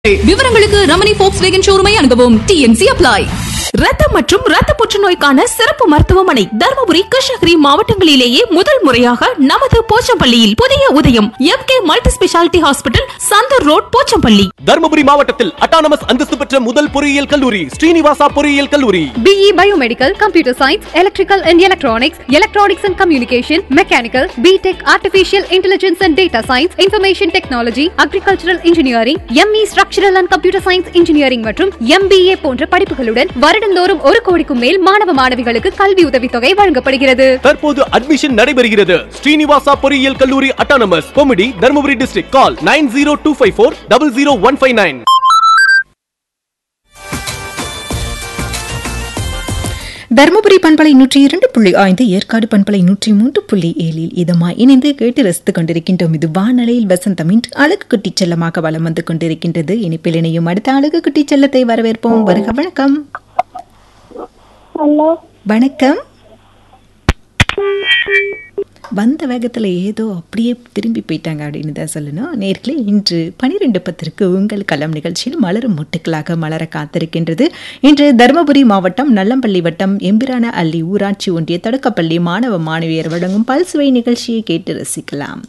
விவரங்களுக்கு ரமணி போக்ஸ் வேகன் ஷோரூமை அணுகவும் DNC apply ரத்தம் மற்றும் ரத்த புற்றுநோய்க்கான சிறப்பு மருத்துவமனை தருமபுரி கிருஷ்ணகிரி மாவட்டங்களிலேயே முதல் முறையாக நமது போச்சம்பள்ளியில் புதிய உதயம் M K multi speciality hospital Santhur road Pochampalli Dharmapuri மாவட்டத்தில் அட்டானமஸ் அந்தஸ்து பெற்ற முதல் பொறியியல் கல்லூரி ஸ்ரீனிவாசா பொறியியல் கல்லூரி BE Biomedical, Computer Science, Electrical and Electronics, Electronics and Communication, Mechanical, BTech, Artificial Intelligence and Data Science, Information Technology, Agricultural Engineering, ME Structural and Computer Science Engineering மற்றும் MBA போன்ற படிப்புகளுடன் வருடந்தோறும் ஒரு கோடிக்கும் மேல் மாணவ மாணவிகளுக்கு கல்வி உதவித்தொகை வழங்கப்படுகிறது தற்போது அட்மிஷன் நடைபெறுகிறது ஸ்ரீனிவாசா பொறியியல் கல்லூரி அட்டானமஸ் கொமிடி Dharmapuri district call nine zero two five four double zero one five nine Dharmapuri பண்பலை நூற்றி இரண்டு புள்ளி ஐந்து ஏற்காடு பண்பலை நூற்றி மூன்று புள்ளி ஏழில் இதமாய் இணைந்து கேட்டு ரசித்துக் கொண்டிருக்கின்றோம் இது வானலையில் வசந்தம் இன்று அழகு குட்டி செல்லமாக வலம் வந்து கொண்டிருக்கின்றது இனிப்பில் இணையும் அடுத்த அழகு குட்டி செல்லத்தை வரவேற்போம் வருக வணக்கம் ஹலோ வணக்கம் வந்த வேகத்தில் ஏதோ அப்படியே திரும்பி போயிட்டாங்க அப்படின்னு தான் சொல்லணும் நேர்களே இன்று பனிரெண்டு பத்திற்கு உங்கள் களம் நிகழ்ச்சியில் மலரும் முட்டுக்களாக மலர காத்திருக்கின்றது இன்று தருமபுரி மாவட்டம் நல்லம்பள்ளி வட்டம் எம்பிரான அள்ளி ஊராட்சி ஒன்றிய தொடக்கப்பள்ளி மாணவ மாணவியர் வழங்கும் பல்சுவை நிகழ்ச்சியை கேட்டு ரசிக்கலாம்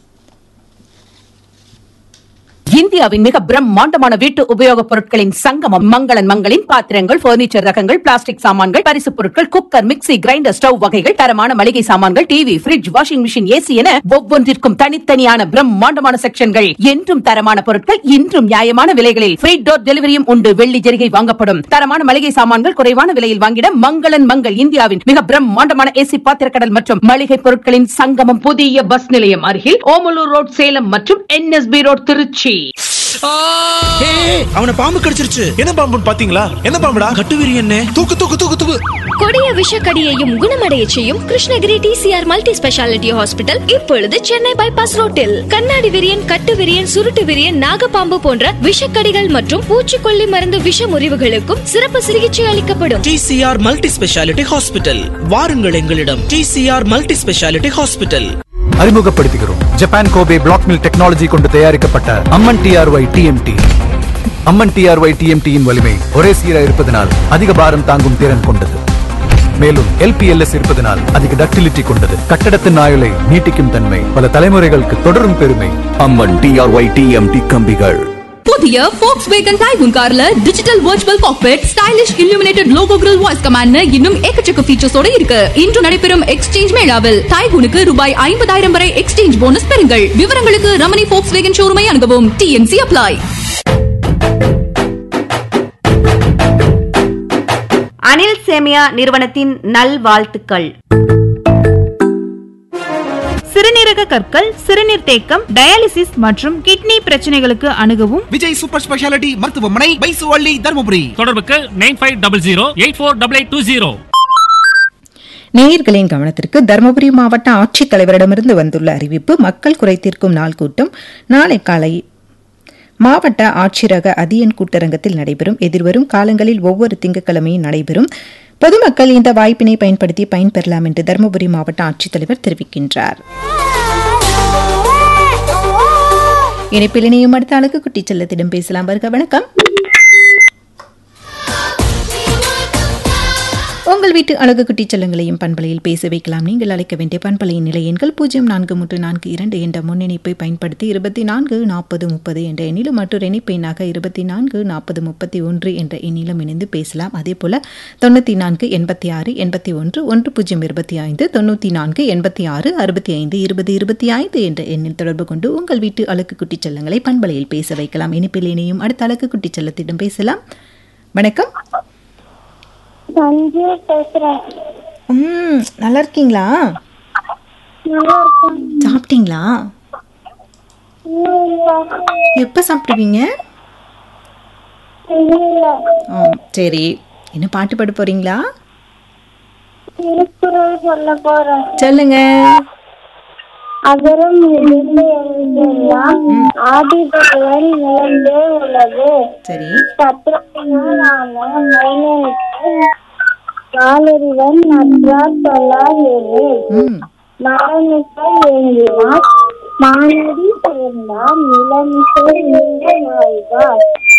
இந்தியாவின் மிக பிரம்மாண்டமான வீட்டு உபயோகப் பொருட்களின் சங்கமம் மங்களன் மங்களின் பாத்திரங்கள் பர்னிச்சர் ரகங்கள் பிளாஸ்டிக் சாமான்கள் பரிசுப் பொருட்கள் குக்கர் மிக்ஸி கிரைண்டர் ஸ்டவ் வகைகள் தரமான மளிகை சாமான்கள் TV fridge washing machine AC என ஒவ்வொன்றிற்கும் தனித்தனியான பிரம்மாண்டமான செக்ஷன்கள் என்றும் தரமான பொருட்கள் இன்றும் நியாயமான விலைகளில் ஃப்ரீ டோர் டெலிவரியும் உண்டு வெள்ளி ஜெரிகை வாங்கப்படும் தரமான மளிகை சாமான்கள் குறைவான விலையில் வாங்கிட மங்களன் மங்கள் இந்தியாவின் மிக பிரம்மாண்டமான ஏசி பாத்திரக்கடல் மற்றும் மளிகை பொருட்களின் சங்கமம் புதிய பஸ் நிலையம் அருகில் ஓமலூர் ரோட் சேலம் மற்றும் என்எஸ்பி ரோட் திருச்சி அவனை பாம்பு கடிச்சிருச்சு என்ன பாம்புன்னு பாத்தீங்களா என்ன பாம்புடா கட்டுவிரி என்ன தூக்கு தூக்கு தூக்கு தூக்கு கொடிய விஷக்கடியையும் குணமடைய செய்யும் Krishnagiri TCR multi speciality hospital இப்பொழுது சென்னை பைபாஸ் ரோட்டில் கண்ணாடி விரியன் கட்டு விரியன் சுருட்டு விரியன் நாகப்பாம்பு போன்ற விஷக்கடிகள் மற்றும் பூச்சிக்கொல்லி மருந்து விஷ முறிவுகளுக்கும் சிறப்பு சிகிச்சை அளிக்கப்படும் டிசிஆர் மல்டி ஸ்பெஷாலிட்டி ஹாஸ்பிட்டல் வாருங்கள் எங்களிடம் டிசிஆர் மல்டி ஸ்பெஷாலிட்டி ஹாஸ்பிட்டல் அறிமுகப்படுத்துகிறோம் Japan Kobe black mill technology கொண்டு தயாரிக்கப்பட்ட Amman TRY TMT Amman TRY டிஎம்டியின் வலிமை ஒரே சீராக இருப்பதனால் அதிக பாரம் தாங்கும் திறன் கொண்டது மேலும் எல்பிஎல்எஸ் இருப்பதனால் அதிக டக்டிலிட்டி கொண்டது கட்டடத்தின் ஆயுளை நீட்டிக்கும் தன்மை பல தலைமுறைகளுக்கு தொடரும் பெருமை அம்மன் டிஆர்ஒய் டிஎம்டி கம்பிகள் புதிய போக்ஸ் வேகன் டைகுன் கார்ல digital virtual cockpit stylish illuminated logo grill voice command இன்னும் ஏக்கச்சக்க ஃபீச்சர்ஸோட இருக்கு இன்று நடைபெறும் எக்ஸ்சேஞ்ச் மேளாவில் டைகுனுக்கு ரூபாய் ஐம்பதாயிரம் வரை எக்ஸ்சேஞ்ச் போனஸ் பெறுங்கள் விவரங்களுக்கு ரமணி போக்ஸ் வேகன் ஷோரூமை அணுகவும் டிஎன்சி அப்ளை அனில் சேமியா நிறுவனத்தின் நல்வாழ்த்துக்கள் சிறுநீரக கற்கள் சிறுநீர் தேக்கம் டயாலிசிஸ் மற்றும் கிட்னி பிரச்சனைகளுக்கு அணுகவும் விஜய் சூப்பர் ஸ்பெஷாலிட்டி மருத்துவமனை பைசுவள்ளி தருமபுரி தொடர்புக்கு nine five double zero eight four double eight two zero நேயர்களின் கவனத்திற்கு தருமபுரி மாவட்ட ஆட்சித்தலைவரிடமிருந்து வந்துள்ள அறிவிப்பு மக்கள் குறைதீர்க்கும் நாள் கூட்டம் நாளை காலை மாவட்ட ஆட்சியரக அதியன் கூட்டரங்கத்தில் நடைபெறும் எதிர்வரும் காலங்களில் ஒவ்வொரு திங்கட்கிழமையும் நடைபெறும் பொதுமக்கள் இந்த வாய்ப்பினை பயன்படுத்தி பயன்பெறலாம் என்று தருமபுரி மாவட்ட ஆட்சித்தலைவர் தெரிவிக்கின்றார் இணைப்பில் இணையும் அடுத்த அழகு குட்டி செல்லத்திடம் பேசலாம் வருக வணக்கம் உங்கள் வீட்டு அழகு குட்டி செல்லங்களையும் பண்பலையில் பேச வைக்கலாம் நீங்கள் அழைக்க வேண்டிய பண்பலையின் நிலை எண்கள் பூஜ்ஜியம் நான்கு மூன்று நான்கு இரண்டு என்ற முன்னிணைப்பை பயன்படுத்தி இருபத்தி நான்கு நாற்பது முப்பது என்ற எண்ணிலும் மற்றொரு இணைப்பெண்ணாக இருபத்தி நான்கு நாற்பது முப்பத்தி ஒன்று என்ற எண்ணிலும் இணைந்து பேசலாம் அதே போல தொண்ணூற்றி நான்கு எண்பத்தி ஆறு எண்பத்தி ஒன்று ஒன்று பூஜ்ஜியம் இருபத்தி ஐந்து தொண்ணூற்றி நான்கு எண்பத்தி ஆறு அறுபத்தி ஐந்து இருபது இருபத்தி ஐந்து என்ற எண்ணில் தொடர்பு கொண்டு உங்கள் வீட்டு அழகு குட்டி செல்லங்களை பண்பலையில் பேச வைக்கலாம் இனிப்பில் இணையும் அடுத்த அழகு குட்டி செல்லத்திடம் பேசலாம் வணக்கம் சஞ்சு பேசுறேன் ம் நல்லா இருக்கீங்களா நல்லா இருக்கேன் சாப்பிட்டீங்களா எப்போ சாப்பிடுவீங்க இல்ல ஆ சரி என்ன பாட்டு பாட போறீங்களா திருக்குறள் சொல்ல போறேன் சொல்லுங்க அகரம் இருந்து எழுதெல்லாம் ஆதிபகவன் நிலந்தே உள்ளது சரி சத்திரத்தினாலான மைனனுக்கு நாலறிவன் நன்றார் சொல்லார் ஏழு ம் மரமிசை ஏங்கினார் மானடி சேர்ந்தார் நிலமிசை நீங்க வாழ்வார்